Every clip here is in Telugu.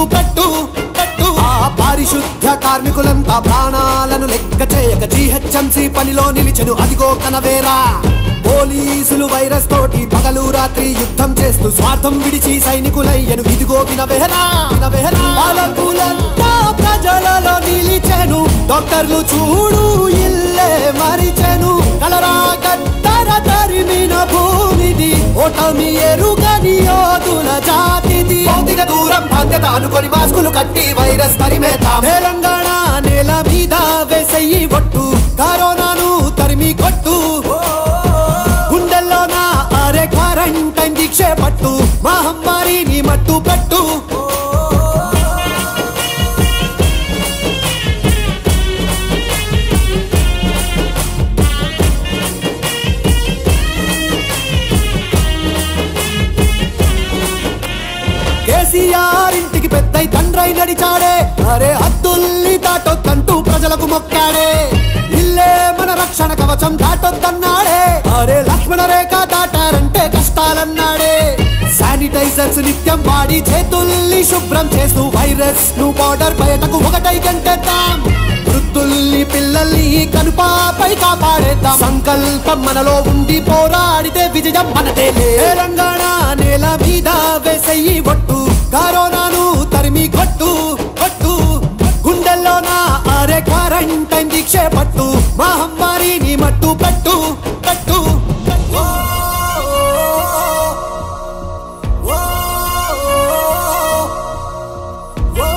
పెట్టు పెట్టు ఆ పారిశుద్ధ కార్మికులంతా ప్రాణాలను లెక్క చేయక జీహెచ్ఎంసీ పనిలో నిలిచెను అదిగో కనవేరా పోలీసులు వైరస్ తోటి పగలు రాత్రి యుద్ధం చేస్తూ స్వార్థం విడిచి సైనికులయ్యను ఇదిగో వినవేరా వినవేరా పాలకులంతా ప్రజలలో నిలిచెను డాక్టర్లు చూడు ఇల్లే మరిచెను కలరా కత్తర తరిమిన భూమిది ఓటమి ఎరుగని యోధుల జాతిది భౌతిక దూరం బాధ్యత అనుకొని మాస్కులు కట్టి వైరస్ తరిమేతాం తెలంగాణ నేల మీద వేసయ్యి ఒట్టు కరోనాను తరిమి కొట్టు గుండెల్లోన అరే క్వారంటైన్ దీక్ష పట్టు మహమ్మారిని మట్టు పెట్టు కేసీఆర్ ఇంటికి పెద్దై తండ్రై నడిచాడే అరే హద్దుల్ని దాటొద్దంటూ ప్రజలకు మొక్కాడే ఇల్లే మన రక్షణ కవచం దాటొద్దన్నాడే అరే లక్ష్మణ రేఖ దాటారంటే కష్టాలన్నాడే శానిటైజర్స్ నిత్యం వాడి చేతుల్ని శుభ్రం చేస్తూ వైరస్ ను బార్డర్ బయటకు ఒకటై కంటేద్దాం వృద్ధుల్ని పిల్లల్ని కనుపాపై కాపాడేద్దాం సంకల్పం మనలో ఉండి పోరాడితే విజయం మనదే తెలంగాణ నేల మీద వేసయ్యి ఒట్టు కరోనాను తరిమి కొట్టు కొట్టు గుండెల్లోన అరే క్వారంటైన్ దీక్ష పట్టు మహమ్మారిని మట్టు పెట్టు పెట్టు ఓ, ఓ, ఓ,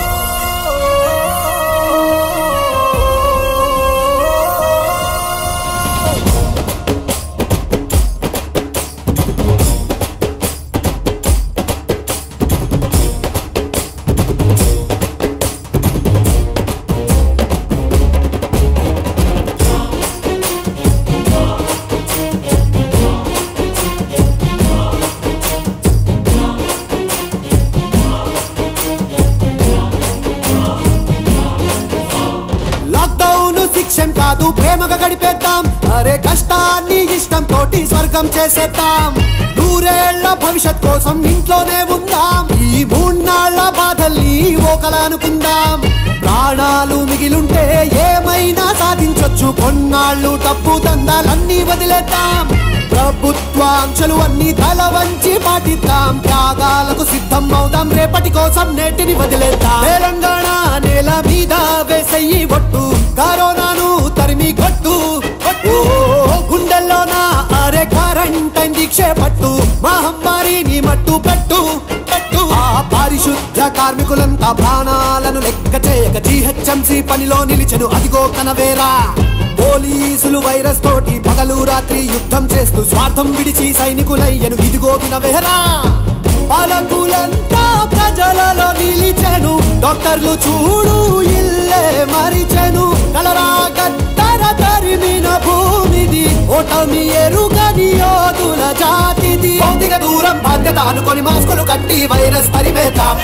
లాక్డౌన్ శిక్షం కాదు ప్రేమగా గడిపేద్దాం అరే కష్టాన్ని ఇష్టం తోటి స్వర్గం చేసేద్దాం నూరేళ్ల భవిష్యత్ కోసం ఇంట్లోనే ఉందాం ఈ మూన్నాళ్ల బాధల్ని ఓకలా అనుకుందాం ప్రాణాలు మిగిలుంటే ఏమైనా సాధించొచ్చు కొన్నాళ్ళు డబ్బు దందాలన్నీ వదిలేద్దాం ప్రభుత్వాంక్షలు అన్ని తల వంచి పాటిద్దాం త్యాగాలకు సిద్ధం అవుదాం రేపటి కోసం నేటిని వదిలేద్దాం తెలంగాణ నేల మీద వేసయ్యి ఒట్టు కరోనాను తరిమి కొట్టు కొట్టు గుండెల్లోన అరే క్వారంటైన్ దీక్ష పట్టు మహమ్మారిని మట్టు పెట్టు పెట్టు ఆ పారిశుద్ధ కార్మికులంతా ప్రాణాలను లెక్క చేయక జీహెచ్ఎంసీ పనిలో నిలిచెను అదిగో కనవేరా పోలీసులు వైరస్ తోటి పగలు రాత్రి యుద్ధం చేస్తూ స్వార్థం విడిచి సైనికులయ్యను ఇదిగో వినవేరా పాలకులంతా ప్రజలలో నిలిచెను డాక్టర్లు చూడు ఇల్లే మరిచెను కలరా కత్తర తరిమిన భూమిది ఓటమి ఎరుగని యోధుల జాతిది భౌతిక దూరం బాధ్యత అనుకొని మాస్కులు కట్టి వైరస్ తరిమేతాం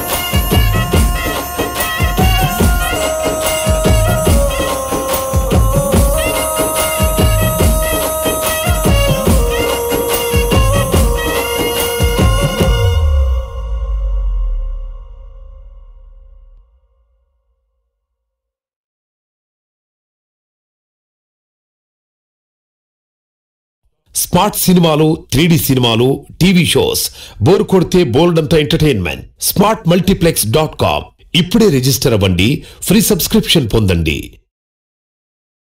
స్మార్ట్ సినిమాలు త్రీడీ సినిమాలు టీవీ షోస్ బోర్ కొడితే బోల్డ్ అంత entertainment smart multiplex dot com ఇప్పుడే రిజిస్టర్ అవ్వండి ఫ్రీ సబ్స్క్రిప్షన్ పొందండి